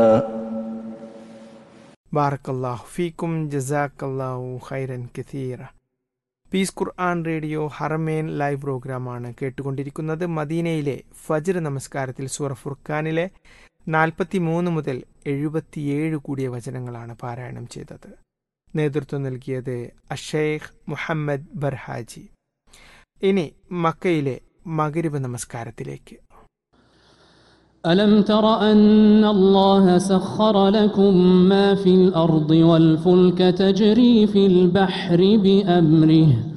ബാറക്കല്ലാഹു ഫീക്കും ജസാക്കല്ലാഹു ഖൈറൻ കഥീറ പീസ് ഖുർആൻ റേഡിയോ ഹറമേൻ ലൈവ് പ്രോഗ്രാമാണ് കേട്ടുകൊണ്ടിരിക്കുന്നത് മദീനയിലെ ഫജ്ർ നമസ്കാരത്തിൽ സൂറ ഫുർഖാനിലെ നാൽപ്പത്തി മൂന്ന് മുതൽ എഴുപത്തിയേഴ് കൂടിയ വചനങ്ങളാണ് പാരായണം ചെയ്തത് നേതൃത്വം നൽകിയത് അഷേഖ് മുഹമ്മദ് ബർഹാജി ഇനി മക്കയിലെ മകരിബ് നമസ്കാരത്തിലേക്ക് ألم تر أن الله سخر لكم ما في الأرض والفلك تجري في البحر بأمره